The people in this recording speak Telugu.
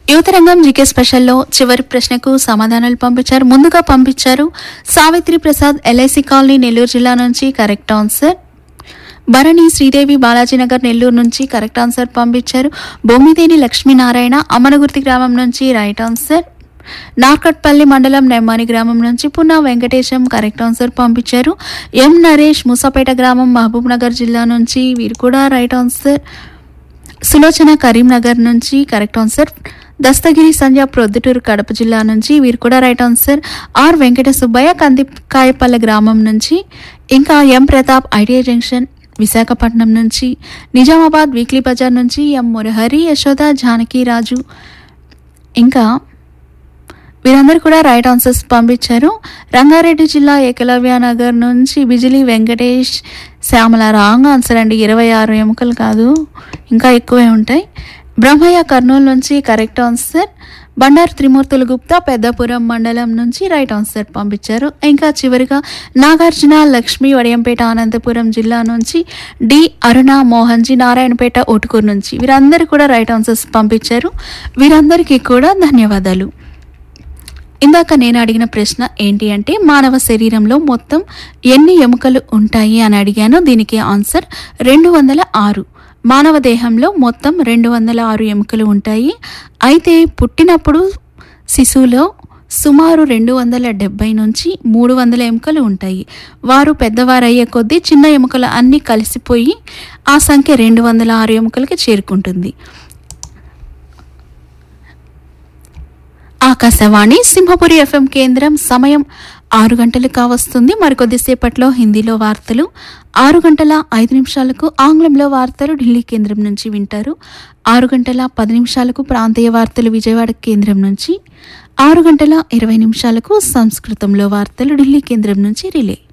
యువతరంగం జీకే స్పెషల్లో చివరి ప్రశ్నకు సమాధానాలు పంపించారు ముందుగా పంపించారు సావిత్రి ప్రసాద్ ఎల్ఐసి కాలనీ నెల్లూరు జిల్లా నుంచి కరెక్ట్ ఆన్సర్ భరణి శ్రీదేవి బాలాజీనగర్ నెల్లూరు నుంచి కరెక్ట్ ఆన్సర్ పంపించారు బొమ్మిదేని లక్ష్మీనారాయణ అమనగుర్తి గ్రామం నుంచి రైట్ ఆన్సర్ నార్కట్పల్లి మండలం నెమ్మాని గ్రామం నుంచి పున్నా వెంకటేశం కరెక్ట్ ఆన్సర్ పంపించారు ఎం నరేష్ మూసాపేట గ్రామం మహబూబ్ నగర్ జిల్లా నుంచి వీరు కూడా రైట్ ఆన్సర్ సులోచన కరీంనగర్ నుంచి కరెక్ట్ ఆన్సర్ దస్తగిరి సంధ్య ప్రొద్దుటూరు కడప జిల్లా నుంచి వీరు కూడా right answer R Venkata Subbaiah Kandikayapalle గ్రామం నుంచి ఇంకా M Pratap ITI junction Visakhapatnam నుంచి నిజామాబాద్ వీక్లీ బజార్ నుంచి ఎం మురహరి యశోద జానకి రాజు ఇంకా వీరందరూ కూడా రైట్ ఆన్సర్స్ పంపించారు రంగారెడ్డి జిల్లా ఏకలవ్య నగర్ నుంచి బిజిలీ వెంకటేష్ శ్యామల రాంగ్ ఆన్సర్ అండి ఇరవై ఆరు ఎముకలు కాదు ఇంకా ఎక్కువే ఉంటాయి బ్రహ్మయ్య కర్నూలు నుంచి కరెక్ట్ ఆన్సర్ బండారు త్రిమూర్తుల గుప్తా పెద్దపురం మండలం నుంచి రైట్ ఆన్సర్ పంపించారు ఇంకా చివరిగా నాగార్జున లక్ష్మి వడియంపేట అనంతపురం జిల్లా నుంచి డి అరుణ మోహన్జీ నారాయణపేట ఓటుకూరు నుంచి వీరందరూ కూడా రైట్ ఆన్సర్స్ పంపించారు వీరందరికీ కూడా ధన్యవాదాలు ఇందాక నేను అడిగిన ప్రశ్న ఏంటి అంటే మానవ శరీరంలో మొత్తం ఎన్ని ఎముకలు ఉంటాయి అని అడిగాను దీనికి ఆన్సర్ రెండు వందల ఆరు మానవ దేహంలో మొత్తం రెండు వందల ఆరు ఎముకలు ఉంటాయి అయితే పుట్టినప్పుడు శిశువులో సుమారు రెండు వందల డెబ్బై నుంచి మూడు వందల ఎముకలు ఉంటాయి వారు పెద్దవారయ్యే కొద్దీ చిన్న ఎముకలు అన్నీ కలిసిపోయి ఆ సంఖ్య రెండు వందల ఆరు ఎముకలకి చేరుకుంటుంది ఆకాశవాణి సింహపురి ఎఫ్ఎం కేంద్రం సమయం ఆరు గంటలు కావస్తుంది మరికొద్దిసేపట్లో హిందీలో వార్తలు ఆరు గంటల ఐదు నిమిషాలకు ఆంగ్లంలో వార్తలు ఢిల్లీ కేంద్రం నుంచి వింటారు ఆరు గంటల పది నిమిషాలకు ప్రాంతీయ వార్తలు విజయవాడ కేంద్రం నుంచి ఆరు గంటల ఇరవై నిమిషాలకు సంస్కృతంలో వార్తలు ఢిల్లీ కేంద్రం నుంచి రిలే